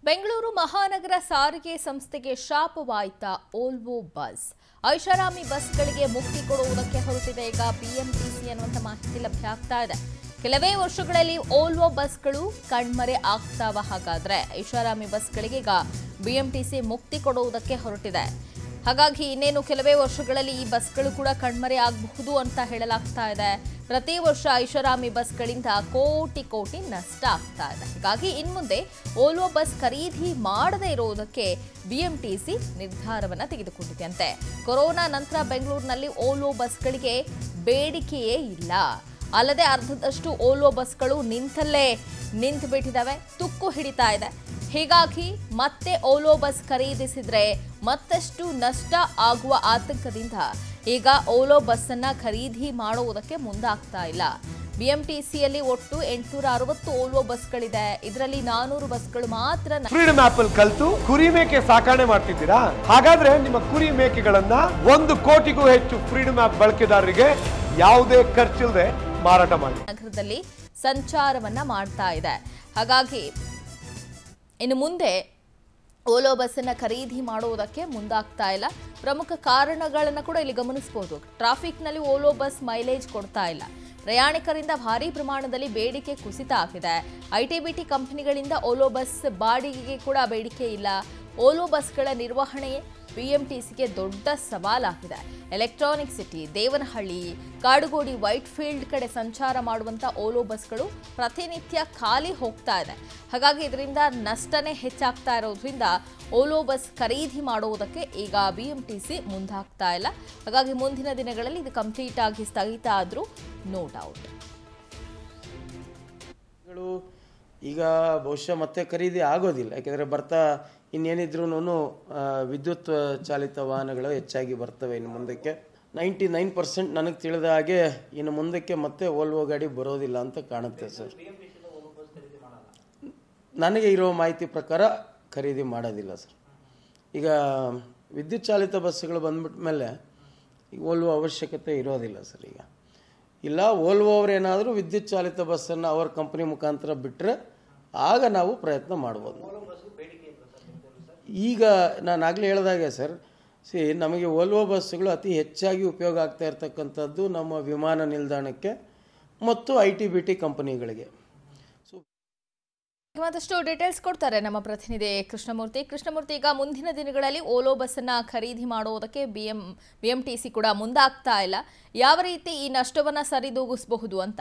ಬೆಂಗಳೂರು ಮಹಾನಗರ ಸಾರಿಗೆ ಸಂಸ್ಥೆಗೆ ಶಾಪವಾಯ್ತಾ ಓಲ್ವೋ ಬಸ್ ಐಷಾರಾಮಿ ಬಸ್ಗಳಿಗೆ ಮುಕ್ತಿ ಕೊಡುವುದಕ್ಕೆ ಹೊರಟಿದೆ ಈಗ ಬಿಎಂಟಿಸಿ ಅನ್ನುವಂಥ ಮಾಹಿತಿ ಲಭ್ಯ ಆಗ್ತಾ ಇದೆ ಕೆಲವೇ ವರ್ಷಗಳಲ್ಲಿ ಓಲ್ವೋ ಬಸ್ಗಳು ಕಣ್ಮರೆ ಆಗ್ತಾವ ಹಾಗಾದ್ರೆ ಐಷಾರಾಮಿ ಬಸ್ಗಳಿಗೆ ಈಗ ಬಿಎಂಟಿಸಿ ಮುಕ್ತಿ ಕೊಡುವುದಕ್ಕೆ ಹೊರಟಿದೆ ಹಾಗಾಗಿ ಇನ್ನೇನು ಕೆಲವೇ ವರ್ಷಗಳಲ್ಲಿ ಈ ಬಸ್ಗಳು ಕೂಡ ಕಣ್ಮರೆ ಆಗಬಹುದು ಅಂತ ಹೇಳಲಾಗ್ತಾ ಇದೆ ಪ್ರತಿ ವರ್ಷ ಐಷಾರಾಮಿ ಬಸ್ಗಳಿಂದ ಕೋಟಿ ಕೋಟಿ ನಷ್ಟ ಆಗ್ತಾ ಇದೆ ಹೀಗಾಗಿ ಇನ್ಮುಂದೆ ಓಲ್ವೋ ಬಸ್ ಖರೀದಿ ಮಾಡದೇ ಇರುವುದಕ್ಕೆ ಬಿಎಂಟಿಸಿ ನಿರ್ಧಾರವನ್ನ ತೆಗೆದುಕೊಂಡಿದೆಯಂತೆ ಕೊರೋನಾ ನಂತರ ಬೆಂಗಳೂರಿನಲ್ಲಿ ಓಲ್ವೋ ಬಸ್ಗಳಿಗೆ ಬೇಡಿಕೆಯೇ ಇಲ್ಲ ಅಲ್ಲದೆ ಅರ್ಧದಷ್ಟು ಓಲ್ವೋ ಬಸ್ಗಳು ನಿಂತಲ್ಲೇ ನಿಂತು ಬಿಟ್ಟಿದ್ದಾವೆ ತುಕ್ಕು ಹಿಡಿತಾ ಇದೆ ಹೀಗಾಗಿ ಮತ್ತೆ ಓಲೋ ಬಸ್ ಖರೀದಿಸಿದ್ರೆ ಮತ್ತಷ್ಟು ನಷ್ಟ ಆಗುವ ಆತಂಕದಿಂದ ಈಗ ಓಲೋ ಬಸ್ ಅನ್ನ ಖರೀದಿ ಮಾಡುವುದಕ್ಕೆ ಮುಂದಾಗ್ತಾ ಇಲ್ಲ ಬಿಎಂಟಿಸಿಯಲ್ಲಿ ಒಟ್ಟು ಎಂಟುನೂರ ಅರವತ್ತು ಓಲ್ವೋ ಬಸ್ಗಳಿದೆ ಇದರಲ್ಲಿ ನಾನೂರು ಬಸ್ಗಳು ಮಾತ್ರ ನ- ಫ್ರೀಡಮ್ ಆಪ್ ಅಲ್ಲಿ ಕಲ್ತು ಕುರಿ ಮೇಕೆ ಸಾಕಣೆ ಮಾಡ್ತಿದ್ದೀರಾ ಹಾಗಾದ್ರೆ ನಿಮ್ಮ ಕುರಿ ಮೇಕೆಗಳನ್ನ ಒಂದು ಕೋಟಿಗೂ ಹೆಚ್ಚು ಫ್ರೀಡಮ್ ಆಪ್ ಬಳಕೆದಾರರಿಗೆ ಯಾವುದೇ ಖರ್ಚಿಲ್ಲದೆ ಮಾರಾಟ ಮಾಡಿ ನಗರದಲ್ಲಿ ಸಂಚಾರವನ್ನ ಮಾಡ್ತಾ ಇದೆ ಹಾಗಾಗಿ ಇನ್ನು ಮುಂದೆ ಓಲೋ ಬಸ್ಸನ್ನು ಖರೀದಿ ಮಾಡುವುದಕ್ಕೆ ಮುಂದಾಗ್ತಾ ಇಲ್ಲ ಪ್ರಮುಖ ಕಾರಣಗಳನ್ನು ಕೂಡ ಇಲ್ಲಿ ಗಮನಿಸಬಹುದು ಟ್ರಾಫಿಕ್ನಲ್ಲಿ ಓಲೋ ಬಸ್ ಮೈಲೇಜ್ ಕೊಡ್ತಾ ಇಲ್ಲ ಪ್ರಯಾಣಿಕರಿಂದ ಭಾರಿ ಪ್ರಮಾಣದಲ್ಲಿ ಬೇಡಿಕೆ ಕುಸಿತ ಆಗಿದೆ ಐಟಿ ಬಿಟಿ ಕಂಪನಿಗಳಿಂದ ಓಲೋ ಬಸ್ ಬಾಡಿಗೆಗೆ ಕೂಡ ಬೇಡಿಕೆ ಇಲ್ಲ ಓಲೋ ಬಸ್ಗಳ ನಿರ್ವಹಣೆ ಬಿಎಂಟಿಸಿಗೆ ದೊಡ್ಡ ಸವಾಲಾಗಿದೆ electronic city Devanahalli Kadugodi Whitefield ಕಡೆ ಸಂಚಾರ ಮಾಡುವಂಥ ಓಲೋ ಬಸ್ಗಳು ಪ್ರತಿನಿತ್ಯ ಖಾಲಿ ಹೋಗ್ತಾ ಇದೆ ಹಾಗಾಗಿ ಇದರಿಂದ ನಷ್ಟನೇ ಹೆಚ್ಚಾಗ್ತಾ ಇರೋದ್ರಿಂದ ಓಲೋ ಬಸ್ ಖರೀದಿ ಮಾಡುವುದಕ್ಕೆ ಈಗ ಬಿಎಂಟಿಸಿ ಮುಂದಾಗ್ತಾ ಇಲ್ಲ ಹಾಗಾಗಿ ಮುಂದಿನ ದಿನಗಳಲ್ಲಿ ಇದು ಕಂಪ್ಲೀಟ್ ಆಗಿ ಸ್ಥಗಿತ ಆದರೂ ನೋ ಡೌಟ್ ಗಳು ಈಗ ಬಹುಶಃ ಮತ್ತೆ ಖರೀದಿ ಆಗೋದಿಲ್ಲ ಯಾಕೆಂದರೆ ಬರ್ತಾ ಇನ್ನೇನಿದ್ರೂ ವಿದ್ಯುತ್ ಚಾಲಿತ ವಾಹನಗಳು ಹೆಚ್ಚಾಗಿ ಬರ್ತವೆ ಇನ್ನು ಮುಂದಕ್ಕೆ ನೈಂಟಿ ನೈನ್ ಪರ್ಸೆಂಟ್ ನನಗೆ ತಿಳಿದ ಹಾಗೆ ಇನ್ನು ಮುಂದಕ್ಕೆ ಮತ್ತೆ ಓಲ್ವೋ ಗಾಡಿ ಬರೋದಿಲ್ಲ ಅಂತ ಕಾಣುತ್ತೆ ಸರ್ ನನಗೆ ಇರೋ ಮಾಹಿತಿ ಪ್ರಕಾರ ಖರೀದಿ ಮಾಡೋದಿಲ್ಲ ಸರ್ ಈಗ ವಿದ್ಯುತ್ ಚಾಲಿತ ಬಸ್ಸುಗಳು ಬಂದ್ಬಿಟ್ಟ ಮೇಲೆ ಈಗ ಓಲ್ವೋ ಅವಶ್ಯಕತೆ ಇರೋದಿಲ್ಲ ಸರ್ ಈಗ ಇಲ್ಲ ಓಲ್ವೋ ಅವರೇನಾದರೂ ವಿದ್ಯುತ್ ಚಾಲಿತ ಬಸ್ಸನ್ನು ಅವ್ರ ಕಂಪನಿ ಮುಖಾಂತರ ಬಿಟ್ಟರೆ ಆಗ ನಾವು ಪ್ರಯತ್ನ ಮಾಡ್ಬೋದು ಈಗ ನಾನು ಆಗಲೇ ಹೇಳ್ದಾಗೆ ಸರ್ ಸಿ ನಮಗೆ ಓಲ್ವೋ ಬಸ್ಸುಗಳು ಅತಿ ಹೆಚ್ಚಾಗಿ ಉಪಯೋಗ ಆಗ್ತಾ ಇರ್ತಕ್ಕಂಥದ್ದು ನಮ್ಮ ವಿಮಾನ ನಿಲ್ದಾಣಕ್ಕೆ ಮತ್ತು ಐ ಟಿ ಬಿ ಟಿ ಕಂಪನಿಗಳಿಗೆ ಮತ್ತಷ್ಟು ಡೀಟೇಲ್ಸ್ ಕೊಡ್ತಾರೆ ನಮ್ಮ ಪ್ರತಿನಿಧಿ ಕೃಷ್ಣಮೂರ್ತಿ ಕೃಷ್ಣಮೂರ್ತಿ ಈಗ ಮುಂದಿನ ದಿನಗಳಲ್ಲಿ ಓಲೋ ಬಸ್ಸನ್ನ ಖರೀದಿ ಮಾಡುವುದಕ್ಕೆ ಬಿಎಂ ಬಿಎಂಟಿಸಿ ಕೂಡ ಮುಂದಾಗ್ತಾ ಇಲ್ಲ ಯಾವ ರೀತಿ ಈ ನಷ್ಟವನ್ನ ಸರಿದೂಗಿಸಬಹುದು ಅಂತ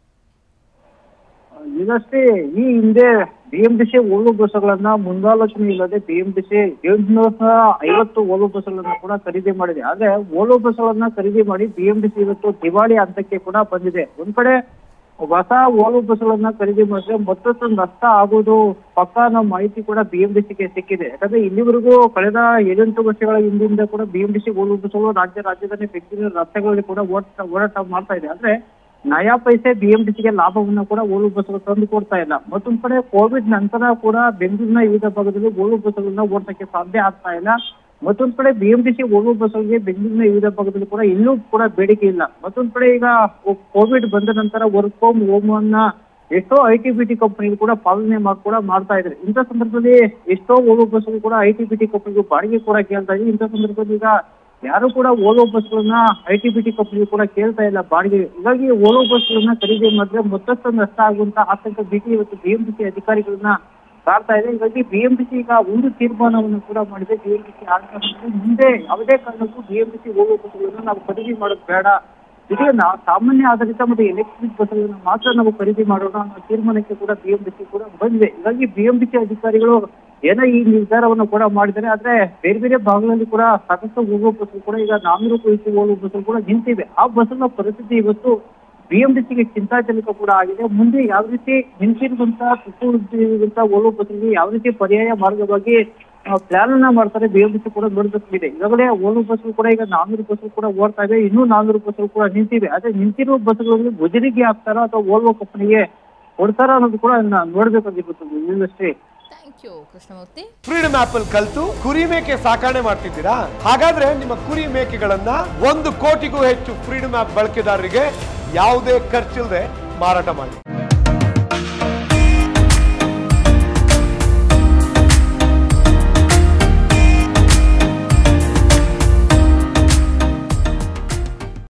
ಈಗಷ್ಟೇ ಈ ಹಿಂದೆ ಬಿಎಂಟಿಸಿ ಓಲು ಬಸ್ಸುಗಳನ್ನ ಮುಂದಾಲೋಚನೆ ಇಲ್ಲದೆ ಬಿಎಂಟಿಸಿ ಎಂಟುನೂರ ಐವತ್ತು ಓಲು ಬಸ್ಸುಗಳನ್ನ ಕೂಡ ಖರೀದಿ ಮಾಡಿದೆ ಆದ್ರೆ ಓಲು ಬಸ್ಸುಗಳನ್ನ ಖರೀದಿ ಮಾಡಿ ಬಿಎಂಟಿಸಿ ಇವತ್ತು ದಿವಾಳಿ ಹಂತಕ್ಕೆ ಕೂಡ ಬಂದಿದೆ ಒಂದ್ ಕಡೆ ಹೊಸ ಓಲು ಬಸ್ಸುಗಳನ್ನ ಖರೀದಿ ಮಾಡಿದ್ರೆ ಮತ್ತಷ್ಟು ನಷ್ಟ ಆಗುವುದು ಪಕ್ಕ ಅನ್ನೋ ಮಾಹಿತಿ ಕೂಡ ಬಿಎಂಟಿಸಿಗೆ ಸಿಕ್ಕಿದೆ ಯಾಕಂದ್ರೆ ಇಲ್ಲಿವರೆಗೂ ಕಳೆದ ಏಳೆಂಟು ವರ್ಷಗಳ ಹಿಂದಿಂದ ಕೂಡ ಬಿಎಂಟಿಸಿ ಓಲು ಬಸ್ಸುಗಳು ರಾಜ್ಯ ರಾಜಧಾನಿ ಬೆಂಗಳೂರು ರಸ್ತೆಗಳಲ್ಲಿ ಕೂಡ ಓಟ ಓಡಾಟ ಮಾಡ್ತಾ ಇದೆ ಆದ್ರೆ ನಯಾ ಪೈಸೆ ಬಿಎಂಟಿಸಿಗೆ ಲಾಭವನ್ನು ಕೂಡ ಓಲು ಬಸ್ಗಳು ತಂದು ಕೊಡ್ತಾ ಇಲ್ಲ ಮತ್ತೊಂದ್ ಕಡೆ ಕೋವಿಡ್ ನಂತರ ಕೂಡ ಬೆಂಗಳೂರಿನ ವಿವಿಧ ಭಾಗದಲ್ಲಿ ಓಲು ಬಸ್ಗಳನ್ನ ಓಡಿಸಕ್ಕೆ ಸಾಧ್ಯ ಆಗ್ತಾ ಇಲ್ಲ ಮತ್ತೊಂದ್ ಕಡೆ ಬಿಎಂಟಿಸಿ ಓಲು ಬಸ್ಗಳಿಗೆ ಬೆಂಗಳೂರಿನ ವಿವಿಧ ಭಾಗದಲ್ಲಿ ಕೂಡ ಎಲ್ಲೂ ಕೂಡ ಬೇಡಿಕೆ ಇಲ್ಲ ಮತ್ತೊಂದ್ ಕಡೆ ಈಗ ಕೋವಿಡ್ ಬಂದ ನಂತರ ವರ್ಕ್ ಫ್ರಮ್ ಹೋಮ್ ಅನ್ನ ಎಷ್ಟೋ ಐ ಟಿ ಬಿ ಟಿ ಕಂಪನಿಗಳು ಕೂಡ ಪಾಲನೆ ಮಾಡಿ ಕೂಡ ಮಾಡ್ತಾ ಇದ್ದಾರೆ ಇಂಥ ಸಂದರ್ಭದಲ್ಲಿ ಎಷ್ಟೋ ಓಲೋ ಬಸ್ಗಳು ಕೂಡ ಐ ಟಿ ಬಿ ಟಿ ಕಂಪನಿಗಳು ಬಾಡಿಗೆ ಕೂಡ ಕೇಳ್ತಾ ಇದೆ ಇಂಥ ಸಂದರ್ಭದಲ್ಲಿ ಈಗ ಯಾರು ಕೂಡ ಓಲೋ ಬಸ್ಗಳನ್ನ I T B T company ಕೂಡ ಕೇಳ್ತಾ ಇಲ್ಲ ಬಾಡಿಗೆ ಹೀಗಾಗಿ ಓಲೋ ಬಸ್ಗಳನ್ನ ಖರೀದಿ ಮಾಡಿದ್ರೆ ಮತ್ತಷ್ಟು ನಷ್ಟ ಆಗುವಂತ ಆತಂಕ ಭೀತಿ ಇವತ್ತು ಬಿಎಂಟಿಸಿ ಅಧಿಕಾರಿಗಳನ್ನ ಕಾಡ್ತಾ ಇದೆ ಹೀಗಾಗಿ ಬಿಎಂಟಿಸಿ ಈಗ ಒಂದು ತೀರ್ಮಾನವನ್ನು ಕೂಡ ಮಾಡಿದೆ ಬಿಎಂಟಿಸಿ ಆಡಳಿತ ಮುಂದೆ ಯಾವುದೇ ಕಾರಣಕ್ಕೂ ಬಿಎಂಟಿಸಿ ಓಲೋ ಬಸ್ಗಳನ್ನ ನಾವು ಖರೀದಿ ಮಾಡೋದು ಬೇಡ ಇದು ನಾ- ಸಾಮಾನ್ಯ ಆಧಾರಿತ ಮತ್ತು ಎಲೆಕ್ಟ್ರಿಕ್ ಬಸ್ಗಳನ್ನು ಮಾತ್ರ ನಾವು ಖರೀದಿ ಮಾಡೋಣ ಅನ್ನೋ ತೀರ್ಮಾನಕ್ಕೆ ಕೂಡ ಬಿಎಂಟಿಸಿ ಕೂಡ ಬಂದಿದೆ ಹೀಗಾಗಿ ಬಿಎಂಟಿಸಿ ಅಧಿಕಾರಿಗಳು ಏನೋ ಈ ನಿರ್ಧಾರವನ್ನು ಕೂಡ ಮಾಡಿದ್ದಾರೆ ಆದ್ರೆ ಬೇರೆ ಬೇರೆ ಭಾಗಗಳಲ್ಲಿ ಕೂಡ ಸಾಕಷ್ಟು ಹೋಗುವ ಬಸ್ಗಳು ಕೂಡ ಈಗ ನಾನ್ನೂರು ಹೆಚ್ಚು ಹೋಗುವ ಬಸ್ಗಳು ಕೂಡ ನಿಂತಿವೆ ಆ ಬಸ್ನ ಪರಿಸ್ಥಿತಿ ಇವತ್ತು ಬಿಎಂಟಿಸಿಗೆ ಚಿಂತಾಜನಕ ಕೂಡ ಆಗಿದೆ ಮುಂದೆ ಯಾವ ರೀತಿ ನಿಂತಿರುವಂತ ಸುತ್ತುವಂತ ಓಲೋ ಬಸ್ಗಳಿಗೆ ಯಾವ ರೀತಿ ಪರ್ಯಾಯ ಮಾರ್ಗವಾಗಿ ಪ್ಲಾನ್ ಅನ್ನ ಮಾಡ್ತಾರೆ ಬಿಎಂಟಿಸಿ ಕೂಡ ನೋಡಬೇಕಿದೆ ಈಗಾಗಲೇ ಓಲೋ ಬಸ್ಗಳು ಕೂಡ ಈಗ ನಾನ್ನೂರು ಬಸ್ಗಳು ಕೂಡ ಓಡ್ತಾ ಇದೆ ಇನ್ನೂ ನಾನ್ನೂರು ಬಸ್ಗಳು ಕೂಡ ನಿಂತಿವೆ ಆದ್ರೆ ನಿಂತಿರುವ ಬಸ್ಗಳಲ್ಲಿ ಗುಜರಿಗೆ ಹಾಕ್ತಾರಾ ಅಥವಾ ಓಲ್ವೋ ಕಂಪನಿಗೆ ಕೊಡ್ತಾರಾ ಅನ್ನೋದು ಕೂಡ ನಾ- ನೋಡ್ಬೇಕಾಗಿರುತ್ತೆ ಇನ್ನಷ್ಟೇ thank you Krishnamurthy freedom app ಅಲ್ಲಿ ಕಲ್ತು ಕುರಿ ಮೇಕೆ ಸಾಕಣೆ ಮಾಡ್ತಿದ್ದೀರಾ ಹಾಗಾದ್ರೆ ನಿಮ್ಮ ಕುರಿ ಮೇಕೆಗಳನ್ನ ಒಂದು ಕೋಟಿಗೂ ಹೆಚ್ಚು ಫ್ರೀಡಮ್ ಆಪ್ ಬಳಕೆದಾರರಿಗೆ ಯಾವುದೇ ಖರ್ಚಿಲ್ಲದೆ ಮಾರಾಟ ಮಾಡಿ